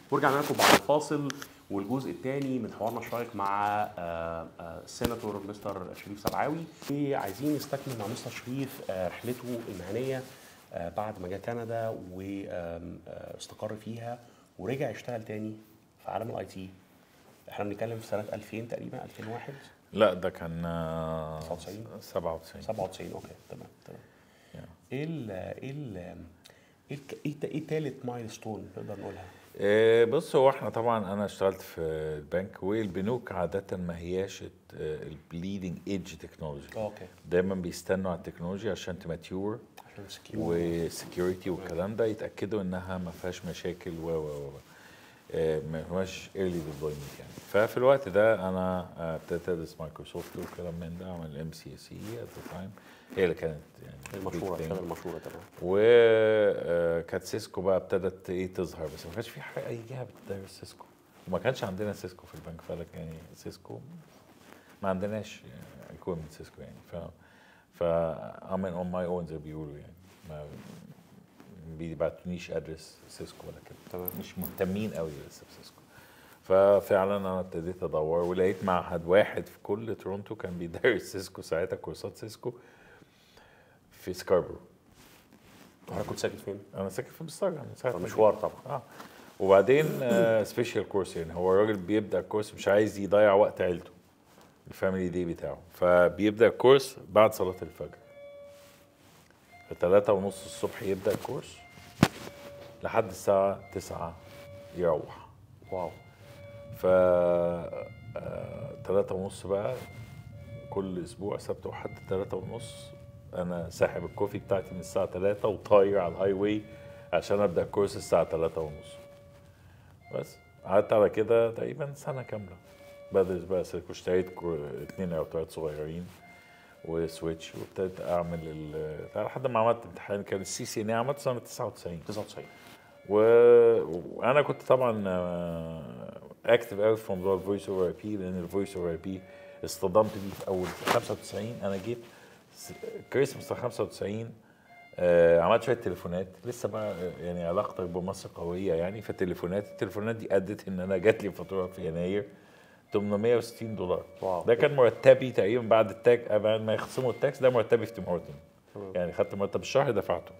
ورجعنا لكم بعد الفاصل والجزء الثاني من حوارنا الشيق مع آه، آه، السيناتور مستر شريف سبعاوي وعايزين نستكمل مع مستر شريف آه، رحلته المهنيه آه، بعد ما جه كندا واستقر فيها ورجع يشتغل تاني في عالم الاي تي احنا بنتكلم في سنه 2000 تقريبا 2001 لا ده كان آه، 99 97 97 اوكي تمام تمام Yeah. ايه ال ايه ال ايه الك- ايه تا- ايه تالت مايلستون نقدر نقولها؟ آه، بص هو احنا طبعا انا اشتغلت في البنك والبنوك عاده ما هياش البليدنج ايدج تكنولوجي اوكي دايما بيستنوا على التكنولوجيا عشان تماتيور عشان السكيورتي وسكيورتي والكلام ده يتاكدوا انها ما فيهاش مشاكل و و و آه، ما فيهاش ايرلي ديبلويمنت يعني ففي الوقت ده انا آه، ابتديت ادرس مايكروسوفت والكلام من ده اعمل ام سي اس اي ات ذا تايم هي اللي كانت يعني المشهوره big thing. الشغله المشهوره تمام وكانت سيسكو بقى ابتدت ايه تظهر بس ما كانش في حاجه اي جهه بتدرس سيسكو وما كانش عندنا سيسكو في البنك فقال لك يعني سيسكو ما عندناش ايكويبمنت سيسكو يعني ف ف I'm on my own زي ما بيقولوا يعني ما بيبعتونيش ادرس سيسكو ولا كده تمام. مش مهتمين قوي لسه بسيسكو ففعلا انا ابتديت ادور ولقيت معهد واحد في كل تورونتو كان بيدرس سيسكو ساعتها كورسات سيسكو في سكاربرو حضرتك كنت ساكن فين؟ انا ساكن في مسترجع من ساعه ما مشوار طبعا اه وبعدين سبيشال كورس يعني هو الراجل بيبدا الكورس مش عايز يضيع وقت عيلته الفاميلي دي بتاعه فبيبدا الكورس بعد صلاه الفجر فتلاتة ونص الصبح يبدا الكورس لحد الساعه 9 يروح واو ف آه، تلاتة ونص بقى كل اسبوع سبت وحد تلاتة ونص انا ساحب الكوفي بتاعتي من الساعه 3 وطاير على الهاي واي عشان ابدا الكورس الساعه 3 ونص بس قعدت على كده تقريبا سنه كامله بدرس بقى سيركو اشتريت كو- اتنين راوترات صغيرين وسويتش وابتديت اعمل ال لحد ما عملت امتحان كان السي سي ان عملت سنه 99 99 و... وانا كنت طبعا اكتف قوي في موضوع الفويس اوفر اي بي لان الفويس اوفر اي بي اصطدمت بيه في اول 95 انا جيت س- كريسماس 95 آه عملت شويه تليفونات لسه بقى آه، يعني علاقتك بمصر قويه يعني فالتليفونات التليفونات دي ادت ان انا جات لي فاتوره في يناير 860 دولار واو. ده كان مرتبي تقريبا بعد التاك بعد ما يخصموا التاكس ده مرتبي في تيم هورتون تمام. يعني خدت مرتب الشهر دفعته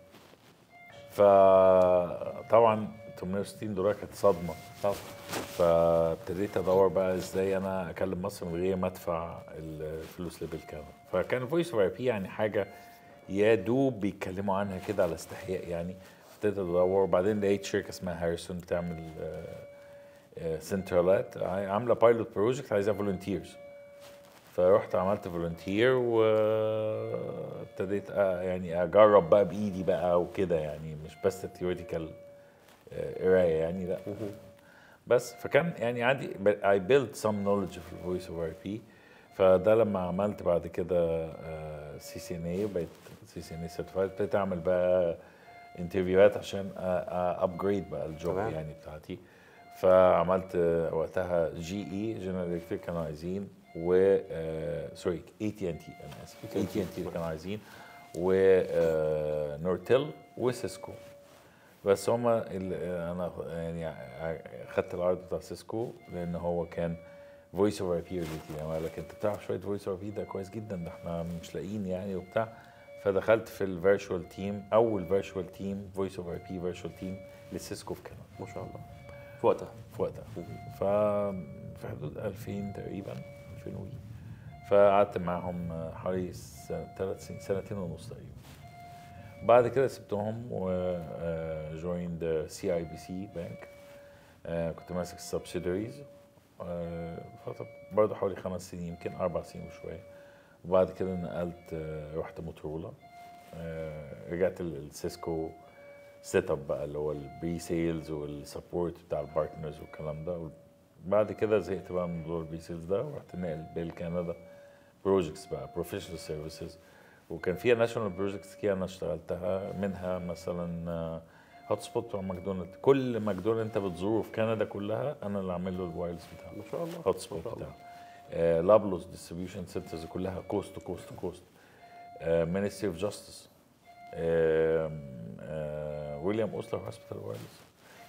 فطبعا 860 دولار كانت صدمه طب فابتديت ادور بقى ازاي انا اكلم مصر من غير ما ادفع الفلوس لبالكامل فكان فويس اوفر بي يعني حاجه يا دوب بيتكلموا عنها كده على استحياء يعني ابتديت ادور وبعدين لقيت شركه اسمها هاريسون بتعمل آه، آه، سنترالات عامله بايلوت بروجكت عايزاها فولunteers فرحت عملت فولunteer وابتديت يعني اجرب بقى بايدي بقى وكده يعني مش بس ثيوريتيكال قرايه يعني لا بس فكان يعني عندي I built some knowledge في الفويس اوفر اي بي فده لما عملت بعد كده سي سي ان اي بقيت سي سي ان اي سيرتيفايد ابتديت اعمل بقى انترفيوهات عشان ابجريد بقى الجوب تمام. يعني بتاعتي فعملت آه، وقتها جي اي جنرال الكتريك كانوا عايزين و سوري اي تي ان تي انا اسف اي تي ان تي كانوا عايزين ونورتيل وسيسكو بس هما ال- انا يعني ع- خدت العرض بتاع سيسكو لان هو كان فويس اوفر بي يعني قال لك انت بتعرف شويه فويس اوفر بي ده كويس جدا ده احنا مش لاقيين يعني وبتاع فدخلت في الفيرتشوال تيم اول فيرتشوال تيم فويس اوفر بي فيرتشوال تيم لسيسكو في كندا ما شاء الله في وقتها في وقتها ف في حدود 2000 تقريبا 2000 وي فقعدت معاهم حوالي ثلاث سنين سنتين ونص تقريبا بعد كده سبتهم و جويند سي اي بي سي بانك كنت ماسك السبسيدريز فترة برضه حوالي خمس سنين يمكن اربع سنين وشويه وبعد كده نقلت آه، رحت موتورولا آه، رجعت السيسكو سيت اب بقى اللي هو البري سيلز والسبورت بتاع البارتنرز والكلام ده بعد كده زهقت بقى من موضوع البري سيلز ده ورحت نقل بالكندا بروجكتس بقى بروفيشنال سيرفيسز وكان فيها ناشونال بروجكتس كتير انا اشتغلتها منها مثلا هوت سبوت بتاع ماكدونالد كل ماكدونالد انت بتزوره في كندا كلها انا اللي عامل له الوايرلس بتاعه ما شاء الله هوت ما سبوت شاء الله. بتاعه آه لابلوس ديستريبيوشن سنترز كلها كوست تو كوست تو كوست مينستري اوف جاستس ويليام اوسلر هوسبيتال وايرلس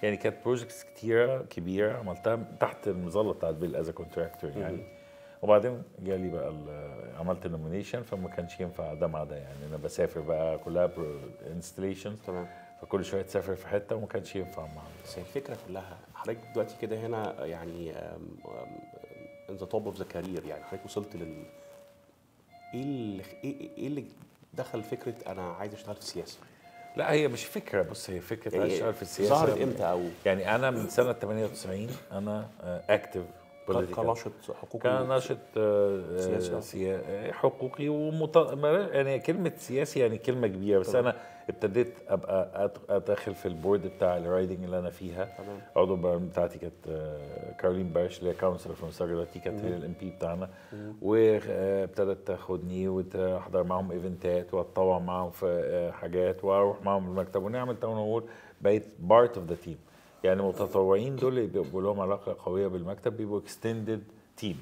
يعني كانت بروجكتس كتيره كبيره عملتها تحت المظله بتاعت بيل از كونتراكتور يعني وبعدين جالي بقى ال- عملت نومينيشن فما كانش ينفع ده مع ده يعني انا بسافر بقى كلها انستليشنز تمام فكل شويه تسافر في حته وما كانش ينفع مع بس هي الفكره كلها حضرتك دلوقتي كده هنا يعني ان ذا توب اوف ذا كارير يعني حضرتك وصلت لل ايه اللي ايه إيه اللي دخل فكره انا عايز اشتغل في السياسه؟ لا هي مش فكره بص هي فكره عايز اشتغل في السياسه ظهرت امتى او يعني انا من سنه 98 انا اكتف كناشط حقوقي كناشط آه، آه، سياسي. سيا- آه، حقوقي ومط... ما- يعني كلمه سياسي يعني كلمه كبيره بس طبعا. انا ابتديت ابقى أت- ادخل في البورد بتاع الرايدنج اللي انا فيها تمام عضو البرلمان بتاعتي كانت آه، كارولين بارش اللي هي كونسلر في مصر دلوقتي كانت هي الام بي بتاعنا وابتدت تاخدني وتحضر معاهم ايفنتات واتطوع معاهم في آه، حاجات واروح معاهم المكتب ونعمل تاون هول بقيت بارت اوف ذا تيم يعني المتطوعين دول اللي بيبقوا لهم علاقه قويه بالمكتب بيبقوا اكستندد تيم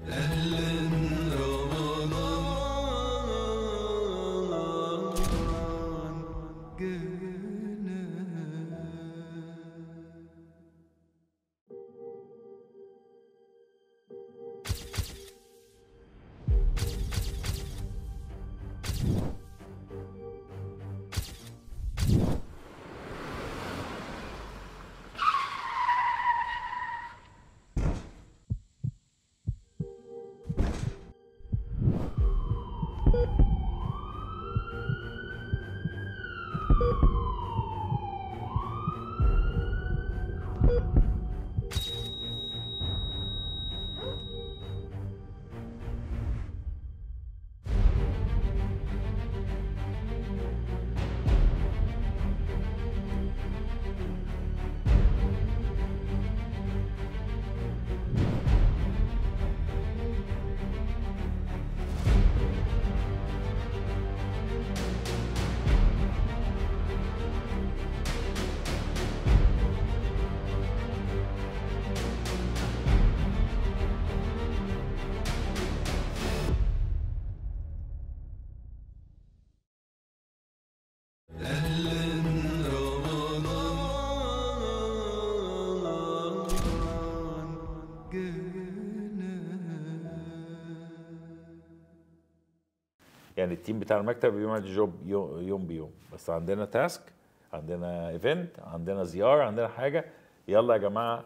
يعني التيم بتاع المكتب بيعمل جوب يو- يوم بيوم بس عندنا تاسك عندنا ايفنت عندنا زياره عندنا حاجه يلا يا جماعه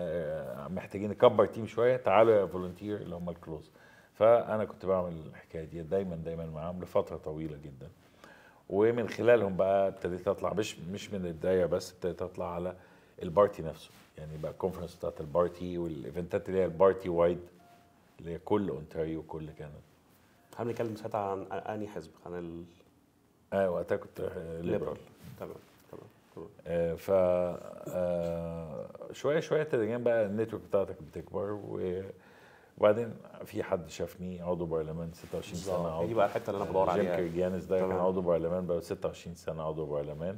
آه، محتاجين نكبر تيم شويه تعالوا يا فولunteer اللي هم الكلوز فانا كنت بعمل الحكايه دي دايما دايما معاهم لفتره طويله جدا ومن خلالهم بقى ابتديت اطلع مش مش من البدايه بس ابتديت اطلع على البارتي نفسه يعني بقى الكونفرنس بتاعت البارتي والايفنتات اللي هي البارتي وايد اللي هي كل اونتاريو وكل كندا احنا بنتكلم ساعتها عن انهي حزب عن ال اه وقتها كنت ليبرال تمام تمام تمام آه، ف آه، شويه شويه تدريجيا بقى النتورك بتاعتك بتكبر و- وبعدين في حد شافني عضو برلمان 26 سنه بالظبط. عضو دي بقى الحته اللي انا بدور جيم عليها كيرجيانس ده كان تمام. عضو برلمان بقى 26 سنه عضو برلمان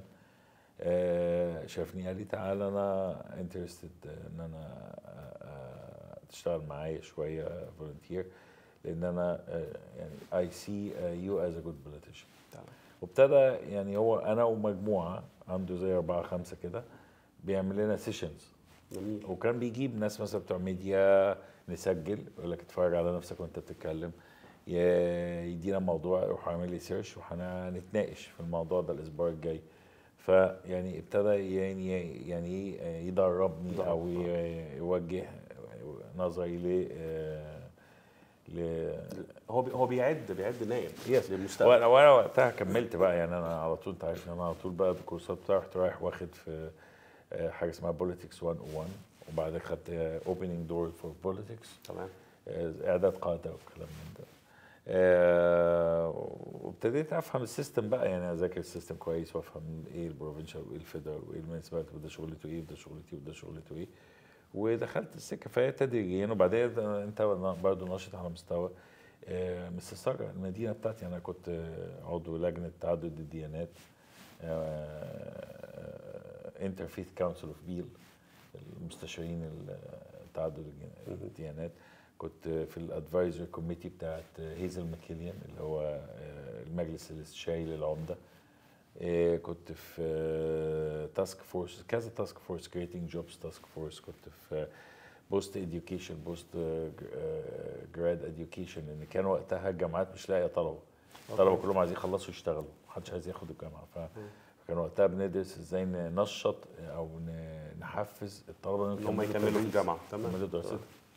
آه، شافني قال لي تعالى انا انترستد ان انا آه، آه، تشتغل معايا شويه فولنتير لان انا آه، يعني اي سي يو از ا جود بوليتيشن تمام. وابتدى يعني هو انا ومجموعه عنده زي اربعه خمسه كده بيعمل لنا سيشنز جميل وكان بيجيب ناس مثلا بتوع ميديا نسجل يقول لك اتفرج على نفسك وانت بتتكلم ي- يدينا موضوع يروح عامل لي سيرش وهنتناقش في الموضوع ده الاسبوع الجاي فيعني ابتدى يعني يعني إيه يدربني يدرب. او ي- يوجه نظري ل ل هو بي هو بيعد بيعد نائب يس للمستقبل وانا وانا وقتها كملت بقى يعني انا على طول انت عارف ان انا على طول بقى الكورسات بتاعي رحت رايح واخد في آه، حاجه اسمها بوليتكس 101 وبعدين خدت اوبننج دور فور بوليتكس تمام اعداد قاده وكلام من ده آه، وابتديت افهم السيستم بقى يعني اذاكر السيستم كويس وافهم ايه البروفنشال وايه الفيدرال وايه المنسبات وده شغلته ايه وده شغلتي وده شغلته ايه ودخلت السكه فهي تدريجيا وبعدين انت برضه ناشط على مستوى آه، مستر المدينه بتاعتي انا كنت آه، عضو لجنه تعدد الديانات انترفيث كونسل اوف بيل المستشارين ال- تعدد الج- الديانات كنت في الادفايزر كوميتي بتاعت هيزل ماكيليان اللي هو آه، المجلس الاستشاري للعمده آه، كنت في تاسك فورس كذا تاسك فورس كريتنج جوبز تاسك فورس كنت في بوست اديوكيشن بوست جراد اديوكيشن ان كان وقتها الجامعات مش لاقيه طلبه الطلبه كلهم عايزين يخلصوا يشتغلوا محدش عايز ياخد الجامعه ف فكان وقتها بندرس ازاي ننشط او ن- نحفز الطلبه ان هم يكملوا في الجامعه يكملوا تمام دراستهم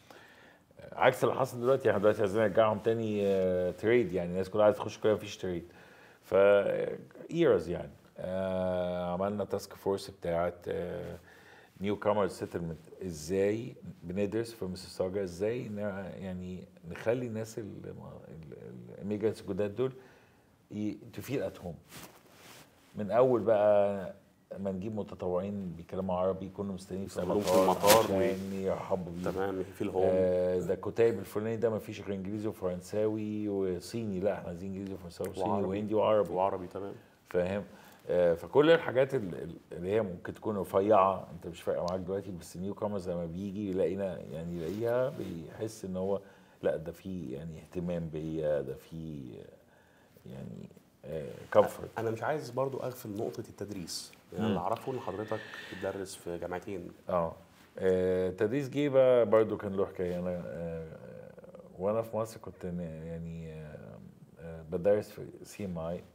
عكس اللي حصل دلوقتي احنا دلوقتي عايزين نرجعهم تاني آه، تريد يعني الناس كلها عايزه تخش كليه مفيش تريد ف ايرز يعني آه عملنا تاسك فورس بتاعت نيو كامر سيتلمنت ازاي بندرس في ميسيساجا ازاي ن- يعني نخلي الناس الاميجرانتس الجداد دول تو فيل ات هوم من اول بقى ما نجيب متطوعين بيتكلموا عربي كنا مستنيين في يستقبلوهم في المطار و- عشان يرحبوا بيهم تمام في الهوم آه، ده الكتاب الفلاني ده ما فيش غير انجليزي وفرنساوي وصيني لا احنا عايزين انجليزي وفرنساوي وصيني وعربي. وهندي وعربي وعربي تمام فاهم آه، فكل الحاجات ال- ال- اللي هي ممكن تكون رفيعه انت مش فارقه معاك دلوقتي بس النيو كامرز لما بيجي يلاقينا يعني يلاقيها بيحس ان هو لا ده في يعني اهتمام بيا ده في آه، يعني كومفورت انا مش عايز برضو اغفل نقطه التدريس يعني مم. اللي اعرفه ان حضرتك بتدرس في جامعتين اه آه، تدريس جيبه برضو كان له حكايه انا آه، وانا في مصر كنت ن- يعني آه، آه، بدرس في سي ام اي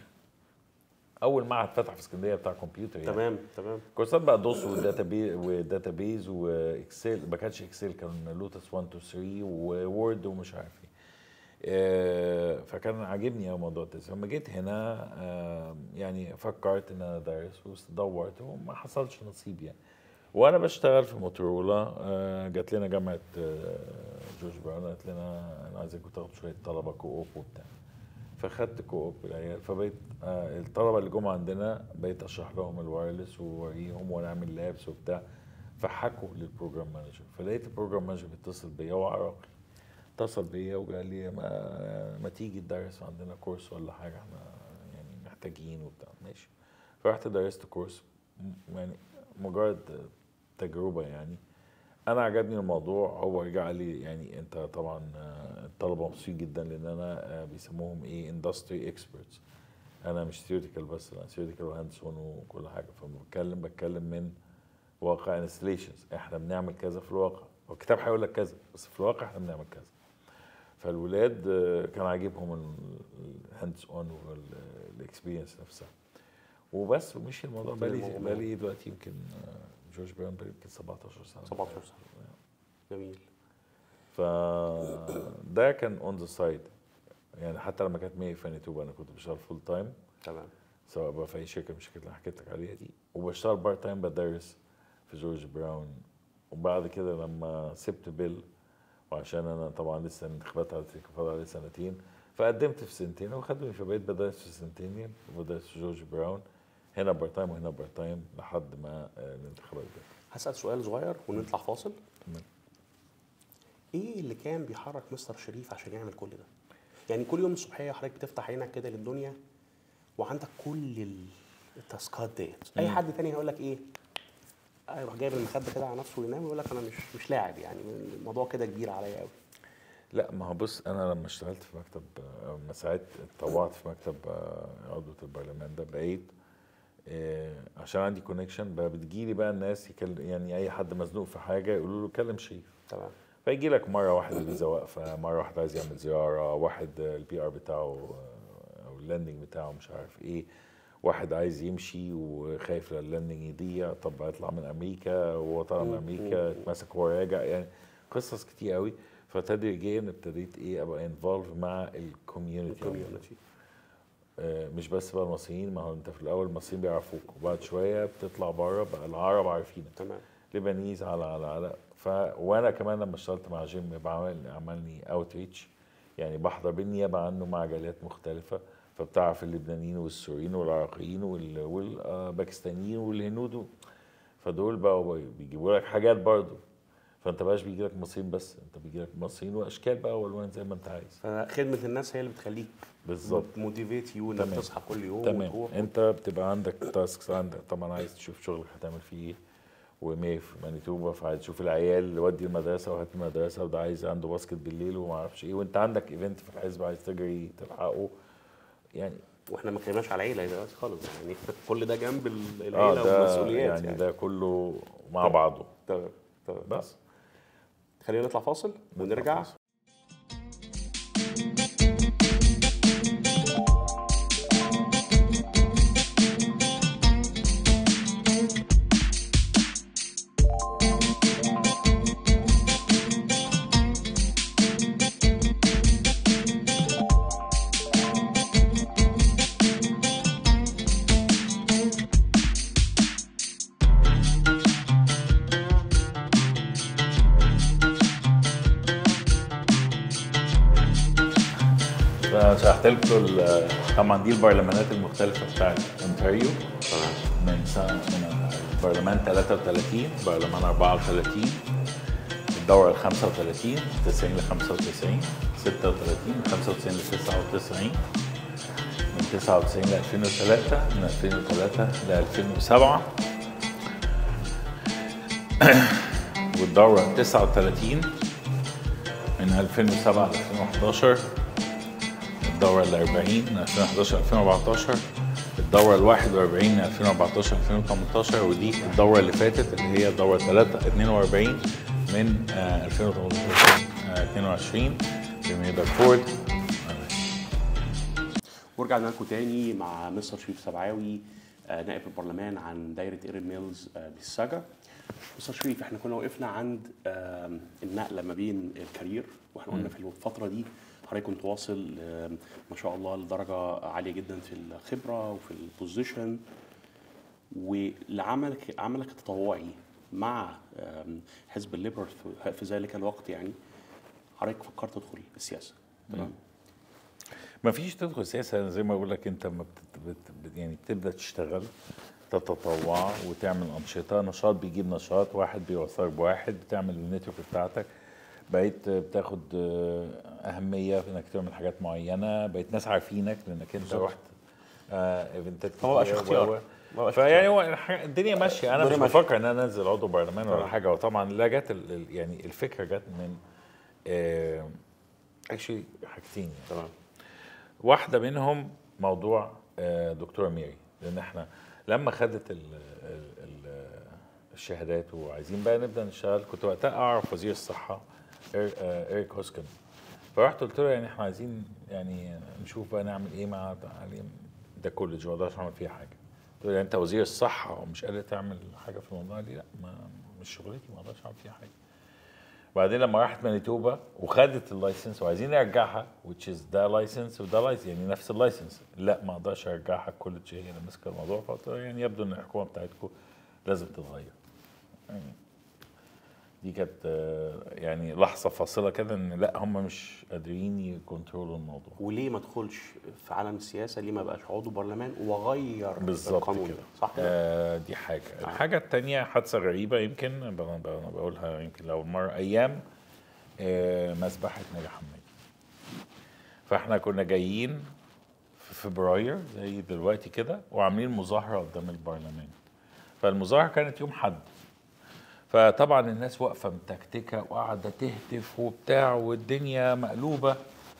اول معهد فتح في اسكندريه بتاع كمبيوتر يعني تمام تمام كورسات بقى دوس وداتابيز وداتابيز واكسل ما كانش اكسل كان لوتس 1 2 3 وورد ومش عارف ايه آه، فكان عاجبني قوي موضوع التدريس لما جيت هنا آه، يعني فكرت ان انا ادرس ودورت وما حصلش نصيب يعني وانا بشتغل في موتورولا آه، جات لنا جامعه آه، جورج براون قالت لنا انا عايزكم تاخدوا شويه طلبه كوب وبتاع فخدت كوب العيال فبقيت آه الطلبه اللي جم عندنا بقيت اشرح لهم الوايرلس واوريهم ونعمل لابس وبتاع فحكوا للبروجرام مانجر فلقيت البروجرام مانجر بيتصل بيا هو عراقي اتصل بيا وقال لي ما ما تيجي تدرس عندنا كورس ولا حاجه احنا يعني محتاجين وبتاع ماشي فرحت درست كورس م- يعني مجرد تجربه يعني انا عجبني الموضوع هو رجع لي يعني انت طبعا آه، الطلبه مبسوطين جدا لان انا آه، بيسموهم ايه اندستري اكسبرتس انا مش ثيوريتيكال بس انا ثيوريتيكال وهاندز اون وكل حاجه فلما بتكلم بتكلم من واقع انستليشنز احنا بنعمل كذا في الواقع هو الكتاب هيقول لك كذا بس في الواقع احنا بنعمل كذا فالولاد آه، كان عاجبهم الهاندز اون والاكسبيرينس نفسها وبس ومشي الموضوع وكل بقالي الموضوع. بقالي إيه دلوقتي يمكن آه، جورج براون بقالي يمكن 17 سنه 17 سنه جميل فده كان اون ذا سايد يعني حتى لما كانت مي في يوتيوب انا كنت بشتغل فول تايم تمام سواء بقى في اي شركه من الشركات اللي حكيت لك عليها دي وبشتغل بارت تايم بدرس في جورج براون وبعد كده لما سبت بيل وعشان انا طبعا لسه الانتخابات على فاضل عليه سنتين فقدمت في سنتين وخدوني فبقيت بدرس في سنتين وبدرس في جورج براون هنا بارت تايم وهنا بارت تايم لحد ما آه، الانتخابات جت هسال سؤال صغير ونطلع فاصل تمام. ايه اللي كان بيحرك مستر شريف عشان يعمل كل ده يعني كل يوم الصبحيه حضرتك بتفتح عينك كده للدنيا وعندك كل ال- التاسكات ديت اي مم. حد تاني هيقول لك ايه يروح جايب المخده كده على نفسه وينام ويقول لك انا مش مش لاعب يعني الموضوع كده كبير عليا قوي لا ما هو بص انا لما اشتغلت في مكتب آه، لما ساعدت اتطوعت في مكتب آه، عضوة البرلمان ده بقيت آه، عشان عندي كونكشن بقى بتجيلي بقى الناس يكلم يعني اي حد مزنوق في حاجه يقولوا له كلم شريف تمام فيجي لك مره واحد الفيزا واقفه مره واحد عايز يعمل زياره واحد البي ار بتاعه آه، او اللاندنج بتاعه مش عارف ايه واحد عايز يمشي وخايف لا اللاندنج يضيع طب هيطلع من امريكا وهو طالع من مم. امريكا مم. اتمسك وهو راجع يعني قصص كتير قوي فتدريجيا ابتديت ايه ابقى انفولف مع الكوميونتي الكوميونتي آه، مش بس بقى المصريين ما هو انت في الاول المصريين بيعرفوك وبعد شويه بتطلع بره بقى العرب عارفينك تمام لبنانيز على على على ف وانا كمان لما اشتغلت مع جيم بعمل عملني اوتريتش يعني بحضر بالنيابه عنه مع جاليات مختلفه فبتعرف اللبنانيين والسوريين والعراقيين وال- والباكستانيين والهنود و- فدول بقوا بيجيبوا لك حاجات برضه فانت بقاش بيجي لك مصريين بس انت بيجي لك مصريين واشكال بقى والوان زي ما انت عايز فخدمه الناس هي اللي بتخليك بالظبط موتيفيت يو انك تمام. تصحى كل يوم تمام وتروح انت بتبقى عندك تاسكس عندك طبعا عايز تشوف شغلك هتعمل فيه ايه ومية في مانيتوبا فعايز تشوف العيال اللي ودي المدرسه وهات المدرسه وده عايز عنده باسكت بالليل وما اعرفش ايه وانت عندك ايفنت في الحزب عايز تجري تلحقه يعني واحنا ما اتكلمناش على العيله دلوقتي خالص يعني كل ده جنب ال- اه العيله ده والمسؤوليات يعني, يعني ده كله مع بعضه تمام تمام بس خلينا نطلع فاصل ونرجع فاصل. فشرحت لكم ال- طبعا دي البرلمانات المختلفه بتاعت اونتاريو تمام من سنه من برلمان 33 برلمان 34 الدوره ال 35 90 ل 95 36 من 95 ل 99 من 99 ل 2003 من 2003 ل 2007 والدوره 39 من 2007 ل 2011 الدورة ال 40 من 2011 2014 الدورة ال 41 من 2014 2018 ودي الدورة اللي فاتت اللي هي الدورة 3 42 من آه، 2018 آه، 22 بميدر فورد ورجعنا لكم تاني مع مستر شريف سبعاوي آه، نائب البرلمان عن دايره ايرن ميلز آه، بالسجا مستر شريف احنا كنا وقفنا عند آم، النقله ما بين الكارير واحنا قلنا في الفتره دي حضرتك كنت واصل آم، ما شاء الله لدرجه عاليه جدا في الخبره وفي البوزيشن ولعملك عملك التطوعي مع آم، حزب الليبرال في- في ذلك الوقت يعني حضرتك فكرت تدخل السياسه تمام ما فيش تدخل سياسة زي ما بقول لك انت ما بت... بت... بت- يعني بتبدا تشتغل تتطوع وتعمل انشطه نشاط بيجيب نشاط واحد بيوصلك بواحد بتعمل النتورك بتاعتك بقيت بتاخد آه، اهميه في انك تعمل حاجات معينه بقيت ناس عارفينك لانك انت بالظبط. رحت آه ايفنتات هو مبقاش كتير اختيار. و- و- مبقاش فيعني هو الح- الدنيا ماشيه انا مش الدنيا ماشية. بفكر ان انا انزل عضو برلمان ولا طبعا. حاجه وطبعا لا جت ال- ال- يعني الفكره جت من اكشلي حاجتين يعني. تمام واحدة منهم موضوع آه، دكتورة ميري لأن احنا لما خدت ال ال ال الشهادات وعايزين بقى نبدأ نشتغل كنت وقتها أعرف وزير الصحة إير- آه، إيريك هوسكن فرحت قلت له يعني احنا عايزين يعني نشوف بقى نعمل ايه مع تعليم ده كولج ما اقدرش اعمل فيها حاجه قلت له يعني انت وزير الصحه ومش قادر تعمل حاجه في الموضوع دي لا ما مش شغلتي ما اقدرش اعمل فيها حاجه وبعدين لما راحت مانيتوبا وخدت اللايسنس وعايزين نرجعها which is ده لايسنس وده لايسنس يعني نفس اللايسنس لا ما اقدرش ارجعها الكولج هي اللي ماسكه الموضوع فقلت لها يعني يبدو ان الحكومه بتاعتكم لازم تتغير يعني دي كانت آه، يعني لحظه فاصله كده ان لا هم مش قادرين يكنترولوا الموضوع وليه ما ادخلش في عالم السياسه ليه ما بقاش عضو برلمان واغير بالظبط القانون كده صح كده؟ آه دي حاجه الحاجه الثانيه حادثه غريبه يمكن ب- ب- بقولها يمكن لاول مره ايام آه مسبحه نجا حمادي فاحنا كنا جايين في فبراير زي دلوقتي كده وعاملين مظاهره قدام البرلمان فالمظاهره كانت يوم حد فطبعا الناس واقفه متكتكه وقاعده تهتف وبتاع والدنيا مقلوبه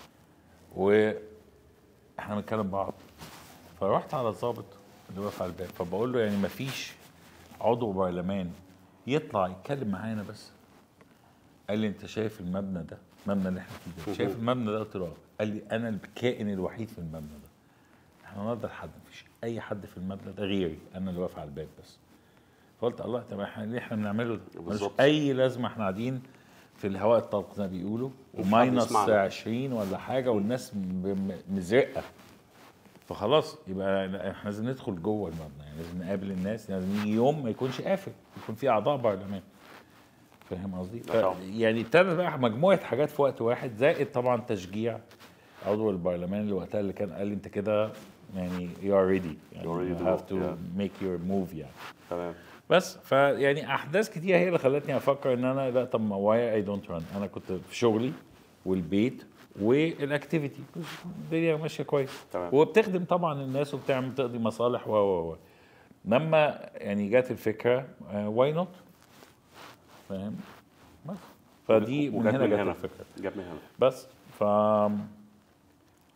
واحنا بنتكلم بعض فرحت على الضابط اللي واقف على الباب فبقول له يعني مفيش عضو برلمان يطلع يتكلم معانا بس قال لي انت شايف المبنى ده المبنى اللي احنا فيه ده شايف المبنى ده قلت له آه. قال لي انا الكائن الوحيد في المبنى ده احنا نقدر حد مفيش اي حد في المبنى ده غيري انا اللي واقف على الباب بس فقلت الله طب احنا ليه احنا بنعمله ده ملوش بالظبط. اي لازمه احنا قاعدين في الهواء الطلق زي ما بيقولوا وماينس يسمعنا. 20 ولا حاجه والناس م- م- مزرقه فخلاص يبقى احنا لازم ندخل جوه المبنى يعني لازم نقابل الناس لازم يجي يوم ما يكونش قافل يكون في اعضاء برلمان فاهم قصدي؟ ف- طبعا. يعني ابتدى بقى مجموعه حاجات في وقت واحد زائد طبعا تشجيع عضو البرلمان اللي وقتها اللي كان قال لي انت كده يعني you are ready يعني You're ready you to have go, to yeah. make your move يعني تمام بس فيعني احداث كتير هي اللي خلتني افكر ان انا لا طب ما واي اي دونت ران انا كنت في شغلي والبيت والاكتيفيتي الدنيا ماشيه كويس تمام. وبتخدم طبعا الناس وبتعمل بتقضي مصالح و و و لما يعني جت الفكره واي نوت فاهم بس فدي من وجت هنا من جت هنا. الفكره جاب من هنا بس ف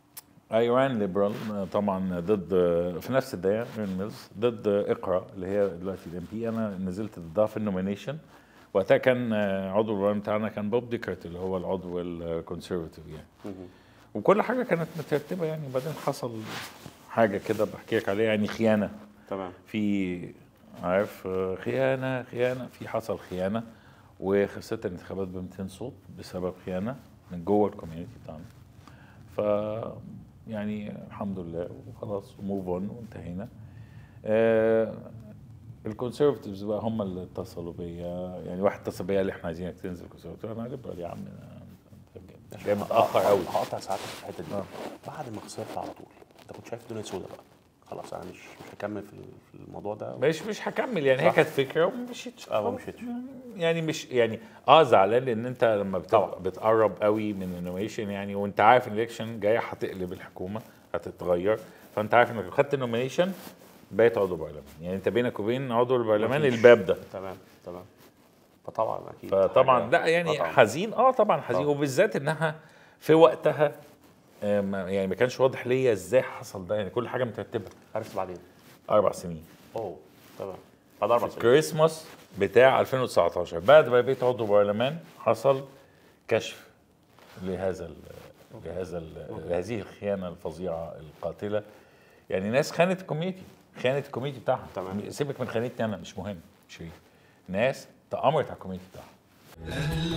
ايران ليبرال طبعا ضد في نفس الدقيقه ايران ميلز ضد اقرا اللي هي دلوقتي الام بي انا نزلت ضدها في النومينيشن وقتها كان عضو البرلمان بتاعنا كان بوب ديكرت اللي هو العضو الكونسرفتيف يعني مهم. وكل حاجه كانت مترتبه يعني وبعدين حصل حاجه كده بحكي لك عليها يعني خيانه تمام في عارف خيانه خيانه في حصل خيانه وخسرت الانتخابات ب 200 صوت بسبب خيانه من جوه الكوميونتي بتاعنا ف يعني الحمد لله وخلاص موف اون وانتهينا آه الكونسرفتيفز بقى هم اللي اتصلوا بيا يعني واحد اتصل بيا قال لي احنا عايزينك تنزل كونسرفتيف انا ليبرال يا عم أنا- أنت جاي متاخر قوي هقطع ساعتك في الحته دي آه. بعد ما خسرت على طول انت كنت شايف الدنيا سودة بقى خلاص انا مش مش هكمل في في الموضوع ده مش مش هكمل يعني هي صح. كانت فكره ومشيتش اه ما مشيتش يعني مش يعني اه زعلان لان انت لما طبعا. بتبقى بتقرب قوي من النوميشن يعني وانت عارف ان الالكشن جايه هتقلب الحكومه هتتغير فانت عارف انك لو خدت النوميشن بقيت عضو برلمان يعني انت بينك وبين عضو البرلمان مفيش. الباب ده تمام تمام فطبعا اكيد فطبعا حاجة- لا يعني طبعاً. حزين اه طبعا حزين طبعاً. وبالذات انها في وقتها آه، ما- يعني ما كانش واضح ليا ازاي حصل ده يعني كل حاجه مترتبه عرفت بعدين اربع سنين اوه تمام بعد اربع سنين كريسماس بتاع 2019 بعد ما بقيت عضو برلمان حصل كشف لهذا ال لهذا ال لهذه الخيانه الفظيعه القاتله يعني ناس خانت الكوميونتي خانت الكوميونتي بتاعها تمام. سيبك من خانتني انا مش مهم مش هي ناس تأمرت على الكوميونتي بتاعها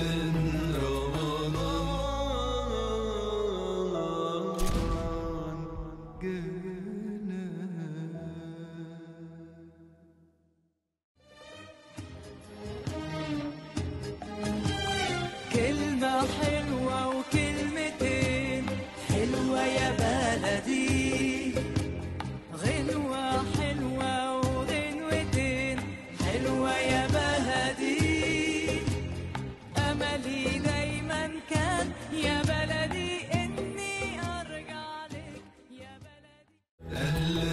كلمة حلوة وكلمتين حلوة يا بلدي غنوة حلوة وغنوتين حلوة يا بلدي أملي دايما كان يا بلدي إني أرجع لك يا بلدي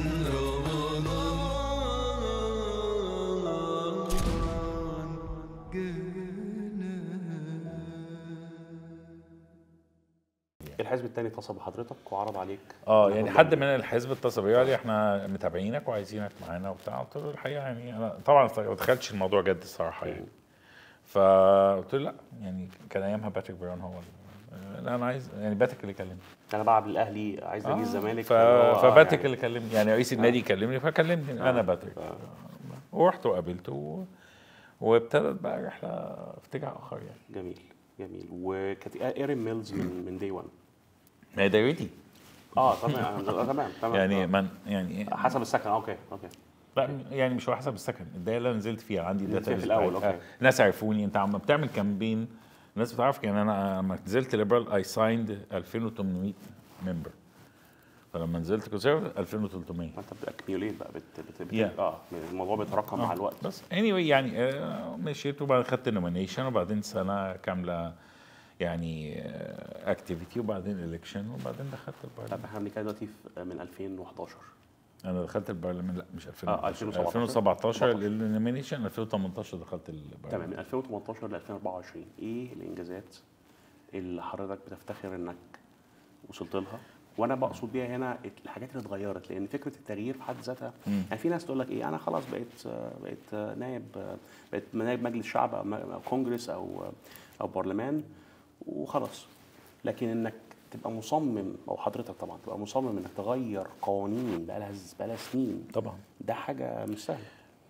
الحزب الثاني اتصل بحضرتك وعرض عليك اه إنك يعني تنضم حد ليه. من الحزب اتصل بيا قال لي احنا متابعينك وعايزينك معانا وبتاع قلت له الحقيقه يعني انا طبعا ما دخلتش الموضوع جد الصراحه يعني فقلت له لا يعني كان ايامها باتريك براون هو ال- لا انا عايز يعني باتريك اللي كلمني انا بلعب الاهلي عايز اجي آه، الزمالك ف... فاللي هو آه فباتريك يعني- اللي كلمني يعني رئيس النادي كلمني فكلمني انا باتريك آه. ورحت وقابلته و... وابتدت بقى رحله في اتجاه اخر يعني جميل جميل وكانت ايرين ميلز من من دي 1 ما هي دايرتي اه تمام آه، تمام تمام يعني آه. من يعني حسب السكن آه، اوكي اوكي لا يعني مش على حسب السكن الدايره اللي انا نزلت فيها عندي نزلت داتا فيها في الأول، أوكي. الناس عرفوني انت عم بتعمل كامبين الناس بتعرف يعني انا لما نزلت ليبرال اي سايند 2800 ممبر فلما نزلت كونسيرف 2300 ما انت بتاكيوليت بقى بت بت بت Yeah. اه الموضوع بيتراكم مع الوقت بس anyway يعني آه، مشيت وبعدين خدت النومينيشن وبعدين سنه كامله يعني اكتيفيتي وبعدين الكشن وبعدين دخلت طب البرلمان احنا بنتكلم دلوقتي في- من 2011 انا دخلت البرلمان لا مش 2000 آه، 2017. 2017 النومينيشن 2018 دخلت البرلمان تمام من 2018 ل 2024 ايه الانجازات اللي حضرتك بتفتخر انك وصلت لها وانا بقصد بيها هنا الحاجات اللي اتغيرت لان فكره التغيير في حد ذاتها يعني في ناس تقول لك ايه انا خلاص بقيت بقيت نائب بقيت نائب مجلس شعب او م- أو كونجرس او او برلمان وخلاص لكن انك تبقى مصمم او حضرتك طبعا تبقى مصمم انك تغير قوانين بقى لها بقى لها سنين طبعا ده حاجه مش سهله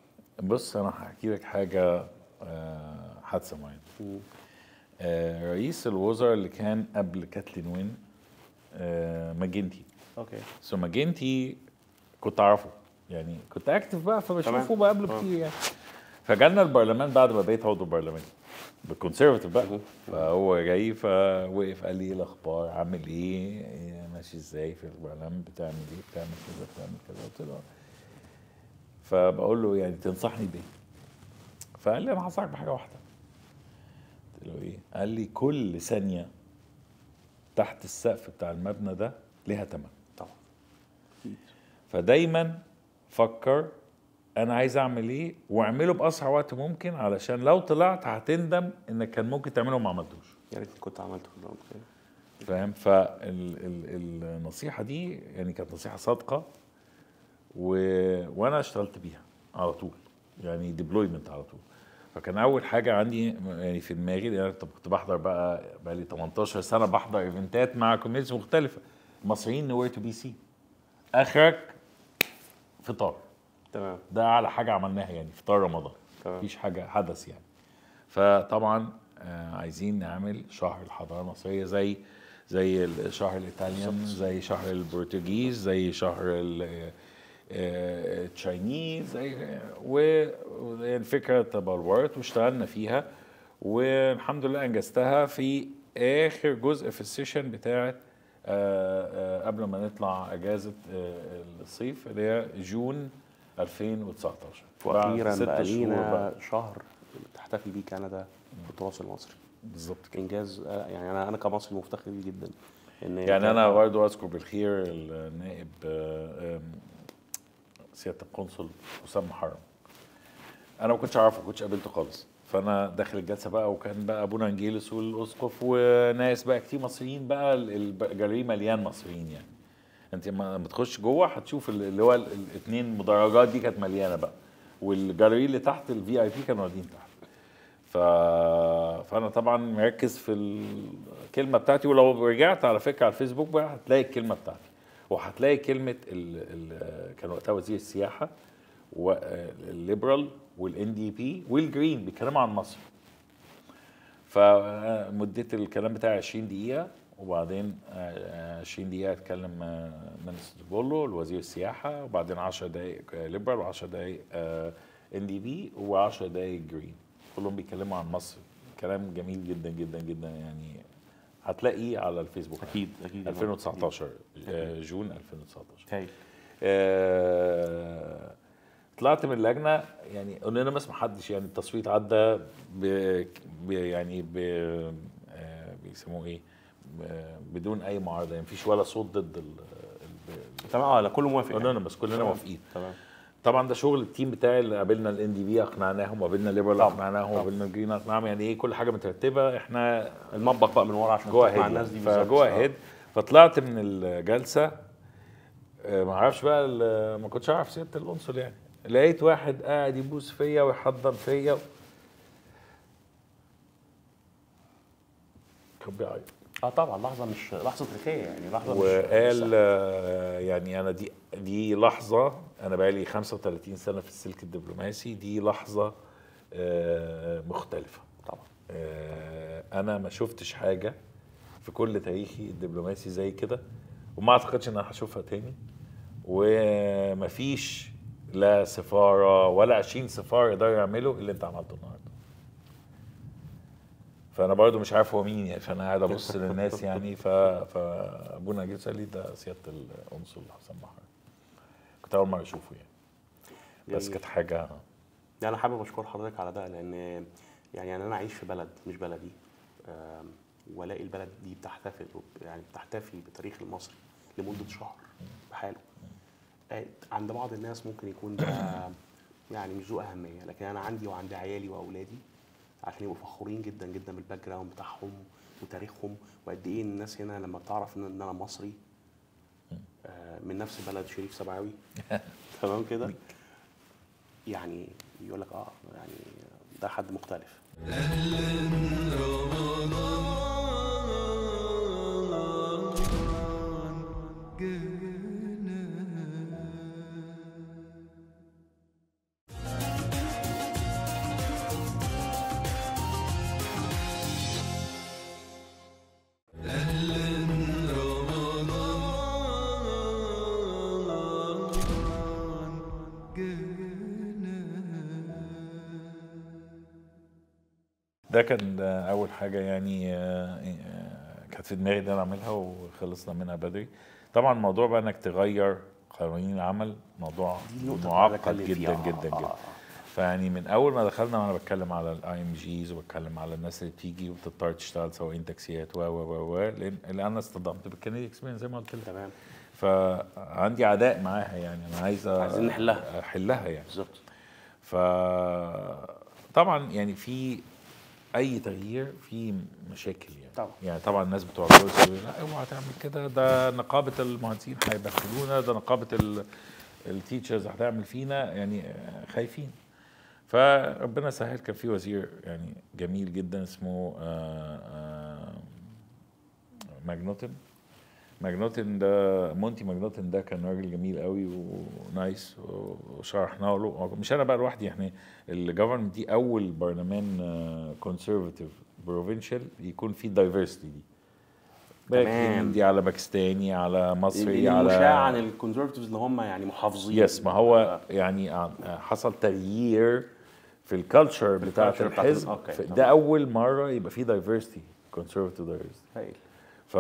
بص انا هحكي لك حاجه آه، حادثه معينه آه، رئيس الوزراء اللي كان قبل كاتلين وين آه، ماجنتي اوكي سو ماجنتي كنت اعرفه يعني كنت اكتف بقى فبشوفه تمام. بقابله آه. كتير يعني فجالنا البرلمان بعد ما بقيت عضو برلمان بالكونسرفتيف بقى مهم. فهو جاي فوقف قال لي ايه الاخبار عامل ايه إيه ماشي ازاي في البرلمان بتعمل ايه بتعمل كذا بتعمل كذا قلت له فبقول له يعني تنصحني بايه فقال لي انا هنصحك بحاجه واحده قلت له ايه قال لي كل ثانيه تحت السقف بتاع المبنى ده ليها ثمن طبعا فدايما فكر انا عايز اعمل ايه واعمله باسرع وقت ممكن علشان لو طلعت هتندم انك كان ممكن تعمله وما عملتوش يا ريتني كنت عملته في الوقت ده. فاهم فالنصيحه دي يعني كانت نصيحه صادقه و... وانا اشتغلت بيها على طول يعني ديبلويمنت على طول فكان اول حاجه عندي يعني في دماغي لأن انا كنت بحضر بقى بقى لي 18 سنه بحضر ايفنتات مع كوميونيتيز مختلفه المصريين نوير تو بي سي اخرك فطار تمام ده اعلى حاجه عملناها يعني فطار رمضان تمام. مفيش حاجه حدث يعني فطبعا آه، عايزين نعمل شهر الحضاره المصريه زي زي الشهر الايطاليان زي شهر البرتغيز زي شهر ال- آه، التشاينيز زي و- والفكره تبلورت واشتغلنا فيها والحمد لله انجزتها في اخر جزء في السيشن بتاعت آه، آه، قبل ما نطلع اجازه آه، الصيف اللي هي جون 2019 بعد واخيرا ست بقى شهور لينا بقى. شهر تحتفل بيه كندا بالتراث المصري بالظبط كده انجاز آه، يعني انا انا كمصري مفتخر بيه جدا ان يعني انا برضو اذكر بالخير النائب آه، آم، سياده القنصل اسامه محرم انا ما كنتش اعرفه ما كنتش قابلته خالص فانا داخل الجلسه بقى وكان بقى ابونا انجيلس والاسقف وناس بقى كتير مصريين بقى ال- الجاليري مليان مصريين يعني انت لما لما تخش جوه هتشوف ال- اللي هو الاثنين مدرجات دي كانت مليانه بقى والجاليري اللي تحت الفي اي بي كانوا واخدين تحت ف... فانا طبعا مركز في الكلمه بتاعتي ولو رجعت على فكره على الفيسبوك بقى هتلاقي الكلمه بتاعتي وهتلاقي كلمه ال... ال... كان وقتها وزير السياحه والليبرال والان دي بي والجرين بيتكلموا عن مصر فمديت الكلام بتاعي 20 دقيقه وبعدين آه، 20 دقيقه اتكلم مينستر بولو الوزير السياحه وبعدين 10 دقائق ليبرال و10 دقائق ان دي بي و10 دقائق جرين كلهم بيتكلموا عن مصر كلام جميل جدا جدا جدا يعني هتلاقيه على الفيسبوك اكيد اكيد 2019 آه، جون 2019 هاي آه، طلعت من اللجنه يعني انونيمس ما حدش يعني التصويت عدى ب ب- يعني ب آه، بيسموه ايه ب- بدون اي معارضه يعني مفيش ولا صوت ضد ال تمام اه لا كله موافق يعني. انونيمس كلنا تمام. موافقين تمام طبعا ده شغل التيم بتاعي اللي قابلنا الان دي بي اقنعناهم وقابلنا ليبرال طبعا. اقنعناهم طبعا. وقابلنا الجرين اقنعناهم يعني ايه كل حاجه مترتبه احنا المطبخ بقى من ورا عشان جوه تسمع هيد الناس دي بالظبط. فجوه آه. هيد فطلعت من الجلسه آه، ما اعرفش بقى ال- ما كنتش اعرف سياده القنصل يعني لقيت واحد قاعد يبوس فيا ويحضن فيا كان بيعيط اه طبعا لحظه مش لحظه تاريخيه يعني لحظه مش وقال مش- آه، يعني انا دي دي لحظه انا بقالي 35 سنه في السلك الدبلوماسي دي لحظه آه، مختلفه طبعا آه، انا ما شفتش حاجه في كل تاريخي الدبلوماسي زي كده وما اعتقدش ان انا هشوفها تاني ومفيش لا سفاره ولا 20 سفاره يقدروا يعملوا اللي انت عملته النهارده فانا برضو مش عارف هو مين يعني فانا قاعد ابص للناس يعني ف... فابونا جه قال لي ده سياده القنصل حسن محر كنت اول مره اشوفه يعني بس جميل. كانت حاجه يعني انا حابب اشكر حضرتك على ده لان يعني انا عايش في بلد مش بلدي آم، والاقي البلد دي بتحتفل وب- يعني بتحتفي بالتاريخ المصري لمده شهر بحاله آه، عند بعض الناس ممكن يكون ده يعني مش ذو اهميه لكن انا عندي وعند عيالي واولادي عشان يبقوا فخورين جدا جدا بالباك جراوند بتاعهم وتاريخهم وقد ايه الناس هنا لما بتعرف ان إن انا مصري آه، من نفس بلد شريف سبعاوي تمام كده يعني يقول لك اه يعني ده حد مختلف ده كان اول حاجه يعني آه، آه، كانت في دماغي ان انا اعملها وخلصنا منها بدري طبعا موضوع بقى انك تغير قوانين العمل موضوع دي النقطة اللي أنا معقد بتكلم جدا فيها. جدا آه، جدا آه، آه. فيعني من اول ما دخلنا وانا بتكلم على الاي ام جيز وبتكلم على الناس اللي بتيجي وبتضطر تشتغل سواقين تاكسيات و و و و لان لأن انا اصطدمت بالكندي اكسبيرينس زي ما قلت لك تمام فعندي عداء معاها يعني انا عايز أ- عايزين نحلها. احلها يعني بالظبط ف طبعا يعني في اي تغيير فيه مشاكل يعني طبعا. يعني طبعا الناس بتوع البوليس يقولوا لا اوعى تعمل كده ده نقابه المهندسين هيبهدلونا ده نقابه ال- التيتشرز هتعمل فينا يعني آه، خايفين فربنا سهل كان في وزير يعني جميل جدا اسمه آه، آه، ماجنوتن ماجنوتن ده مونتي ماجنوتن ده كان راجل جميل قوي ونايس وشرحنا له مش انا بقى لوحدي احنا الجفرمنت دي اول برلمان كونسرفاتيف بروفنشال يكون فيه الدايفرستي دي باك تمام. هندي على باكستاني على مصري المشاع عن على الكونزرفتيفز اللي هم يعني محافظين يس ما هو يعني ع- حصل تغيير في الكالتشر بتاعت culture بتاعت- الحزب أوكي، ف- تمام. ده اول مره يبقى فيه دايفرستي كونسرفتيف دايفرستي هايل ف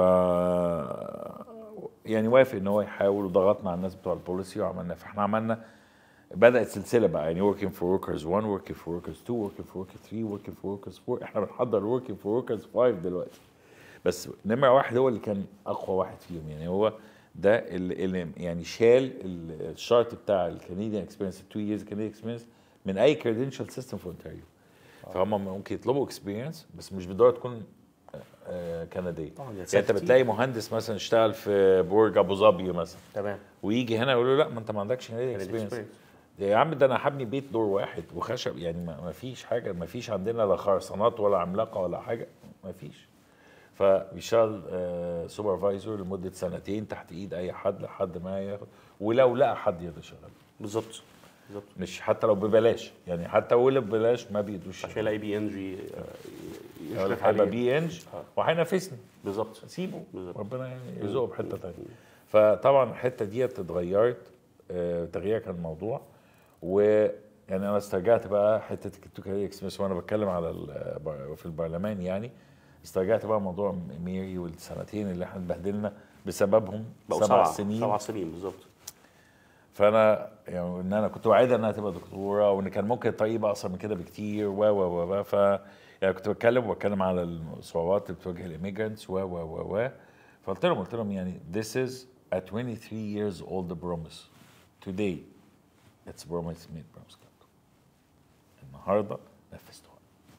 يعني وافق ان هو يحاول وضغطنا على الناس بتوع البوليسي وعملنا فاحنا عملنا بدات سلسله بقى يعني working for workers 1 working for workers 2 working for workers 3 working for workers 4 احنا بنحضر working for workers 5 دلوقتي بس نمره واحد هو اللي كان اقوى واحد فيهم يعني هو ده اللي, اللي يعني شال ال- الشارت بتاع الكنديان اكسبيرينس 2 years كنديان اكسبيرينس من اي كريدنشال سيستم في اونتاريو فهم ممكن يطلبوا اكسبيرينس بس مش بالضروره تكون آه، كنديه طبعاً، يعني يا انت كتير. بتلاقي مهندس مثلا اشتغل في برج ابو ظبي مثلا تمام ويجي هنا يقول له لا ما انت ما عندكش اكسبيرينس يا عم ده انا هبني بيت دور واحد وخشب يعني ما ما فيش حاجه ما فيش عندنا لا خرسانات ولا عملاقه ولا حاجه ما فيش فبيشتغل آه سوبرفايزر لمده سنتين تحت ايد اي حد لحد ما ياخد ولو لقى حد يقدر يشغله بالظبط بالظبط مش حتى لو ببلاش يعني حتى ولو ببلاش ما بيدوش عشان يلاقي بي ان جي يشرف هيبقى عليه بي انج وهينافسني بالظبط سيبه بالظبط. ربنا يعني يرزقه بحته تانية فطبعا الحته ديت اتغيرت آه، تغيير كان الموضوع و يعني انا استرجعت بقى حته التوكالي اكسبريس وانا بتكلم على ال- في البرلمان يعني استرجعت بقى موضوع ميري والسنتين اللي احنا اتبهدلنا بسببهم بقوا سبع سبع سنين سبع سنين بالظبط فانا يعني ان انا كنت وعدها انها تبقى دكتوره وان كان ممكن الطريق يبقى اقصر من كده بكتير و و و و ف يعني كنت بتكلم وبتكلم على الصعوبات اللي بتواجه الاميجرانتس و و و و فقلت لهم قلت لهم يعني this is a 23 years old promise today it's promise made promise kept النهارده نفذتها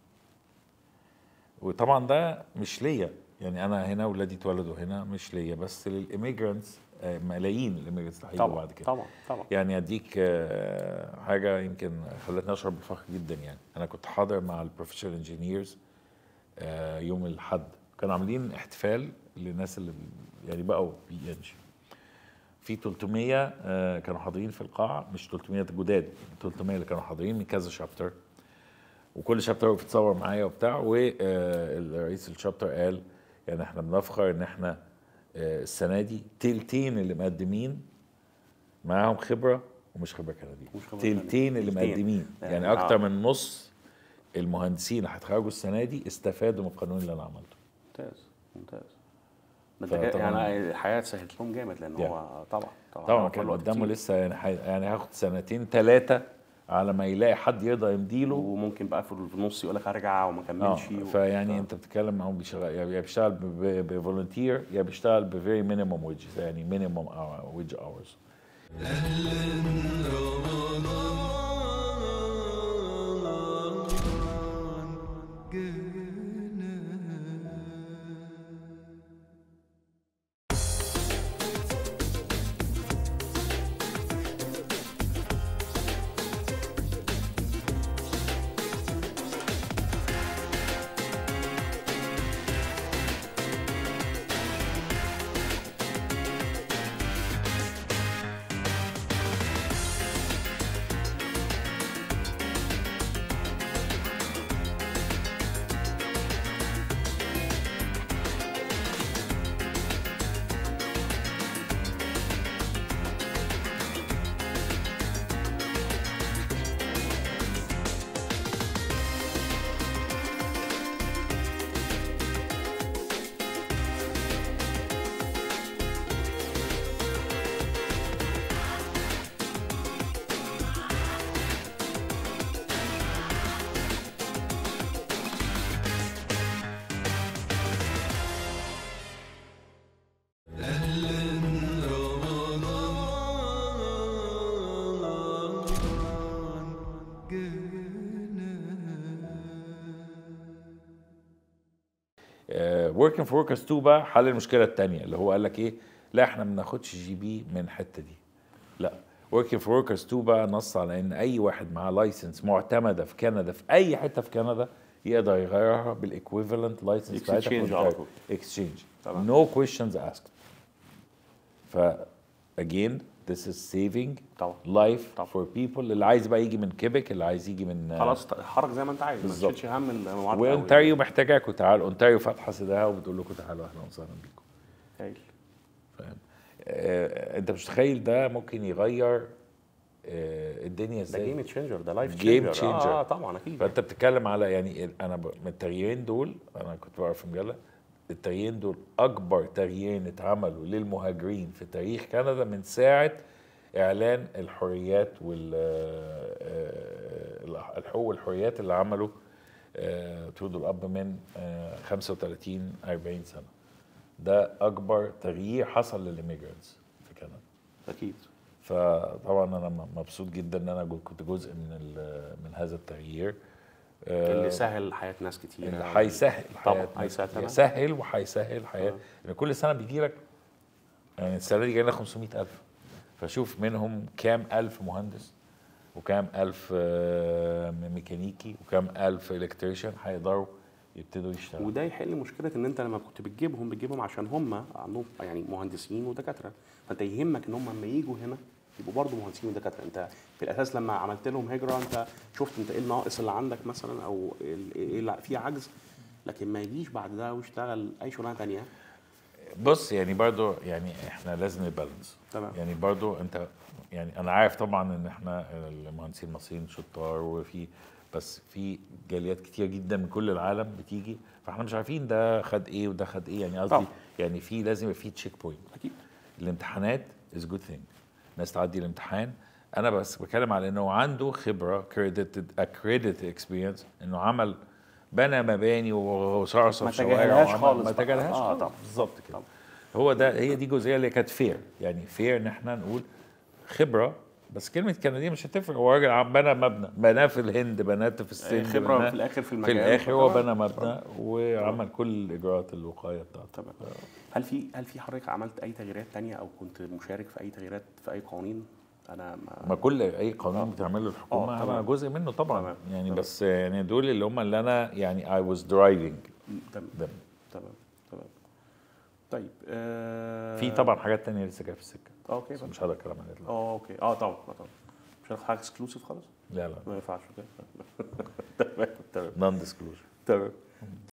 وطبعا ده مش ليا يعني انا هنا ولادي اتولدوا هنا مش ليا بس للاميجرانتس ملايين الاميجرانتس اللي هيجوا طبعا بعد كده طبعا طبعا يعني اديك آه، حاجه يمكن خلتني اشعر بالفخر جدا يعني انا كنت حاضر مع البروفيشنال انجينيرز يوم الاحد كانوا عاملين احتفال للناس اللي يعني بقوا بي ان جي في 300 آه، كانوا حاضرين في القاعه مش 300 جداد 300 اللي كانوا حاضرين من كذا شابتر وكل شابتر وقف يتصور معايا وبتاع والرئيس الشابتر قال يعني احنا بنفخر ان احنا آه، السنه دي تلتين اللي مقدمين معاهم خبره ومش خبره كنديه مش خبرة تلتين كندية. اللي تلتين. مقدمين يعني يعني اكتر آه. من نص المهندسين اللي هيتخرجوا السنه دي استفادوا من القانون اللي انا عملته ممتاز ممتاز ده انت كده- فطبعاً- يعني الحياه سهلت لهم جامد لان يعني. هو طبعا طبعا طبعا هو كان كل وقت قدامه كتير. لسه يعني حي... يعني هاخد سنتين ثلاثه على ما يلاقي حد يقدر يمديله وممكن بقى في النص يقول لك ارجع وما اه كملش و- فيعني انت بتتكلم معاهم بيشتغل يا بيشتغل بفولنتير يا بيشتغل بفيري مينيمم ويجز يعني مينيمم ويج اورز وركينج فور وركرز 2 بقى حل المشكله الثانيه اللي هو قال لك ايه لا احنا ما بناخدش جي بي من الحته دي لا وركينج فور وركرز 2 بقى نص على ان اي واحد معاه لايسنس معتمده في كندا في اي حته في كندا يقدر يغيرها بالايكويفالنت لايسنس Exchange على طول. اكسشينج تمام. نو كويشنز asked ف again this is saving طبعا life طبعا. for people اللي عايز بقى يجي من كيبك اللي عايز يجي من خلاص اتحرك زي ما انت عايز ما بالظبط. تشيلش هم المعادله أوي. وانتاريو محتاجاكم تعالوا اونتاريو فاتحه صدرها وبتقول لكم تعالوا اهلا وسهلا بيكم هايل. فاهم آه انت مش متخيل ده ممكن يغير آه الدنيا ده ازاي جيم تشينجر ده لايف Game تشينجر changer. اه طبعا اكيد فانت بتتكلم على يعني ال- انا ب- من التغييرين دول انا كنت بعرف في مجله التغييرين دول اكبر تغييرين اتعملوا للمهاجرين في تاريخ كندا من ساعه اعلان الحريات وال آه، الحقوق والحريات اللي عمله آه، ترودو الاب من آه، 35 40 سنه ده اكبر تغيير حصل للإيميجرانتس في كندا اكيد فطبعا انا م- مبسوط جدا ان انا جو- كنت جزء من ال- من هذا التغيير آه، اللي سهل حياه ناس كتير اللي هيسهل طبعا حياه هيسهل تمام. يسهل وهيسهل حياه آه. لان كل سنه بيجي لك يعني السنه دي جاي لنا 500000 فشوف منهم كام الف مهندس وكام الف آه، ميكانيكي وكام الف الكتريشن هيقدروا يبتدوا يشتغلوا وده يحل مشكله ان انت لما كنت بتجيبهم بتجيبهم عشان هم عندهم يعني مهندسين ودكاتره فانت يهمك ان هم لما يجوا هنا يبقوا برضه مهندسين ودكاتره انت في الاساس لما عملت لهم هجره انت شفت انت ايه الناقص اللي عندك مثلا او ال- ايه اللي فيه عجز لكن ما يجيش بعد ده ويشتغل اي شغلانه ثانيه بص يعني برضو يعني احنا لازم نبالانس تمام. يعني برضو انت يعني انا عارف طبعا ان احنا المهندسين المصريين شطار وفي بس في جاليات كتير جدا من كل العالم بتيجي فاحنا مش عارفين ده خد ايه وده خد ايه يعني قصدي طبعا. يعني في لازم يبقى في تشيك بوينت اكيد الامتحانات از جود ثينج الناس تعدي الامتحان انا بس بتكلم على انه عنده خبره كريديتد اكريديتد اكسبيرينس انه عمل بنى مباني وصرصف ما شوارع تجاهلهاش وعمل- خالص ما بقى. تجاهلهاش آه، خالص طبعا. بالظبط كده طبعا. هو ده هي دي جزئيه اللي كانت فير يعني فير ان احنا نقول خبره بس كلمه كنديه مش هتفرق هو راجل عم بنى مبنى بناه في الهند بناه في السند خبره بناه- في الاخر في في المجال الاخر هو طبعاً. بنى مبنى وعمل كل اجراءات الوقايه بتاعته تمام هل في هل في حضرتك عملت اي تغييرات تانية او كنت مشارك في اي تغييرات في اي قوانين انا ما ما كل اي قانون بتعمله الحكومه آه، انا طبعاً. جزء منه طبعا تمام. يعني تمام. بس يعني دول اللي هم اللي انا يعني I was driving تمام them تمام تمام طيب آه في طبعا حاجات تانية لسه جايه في السكه آه، اوكي بس مش هقدر اتكلم عنها دلوقتي. اه اوكي اه طبعا آه، طبعا مش هناخد حاجه اكسكلوسيف خالص لا لا ما ينفعش اوكي تمام تمام نون ديسكلوجر تمام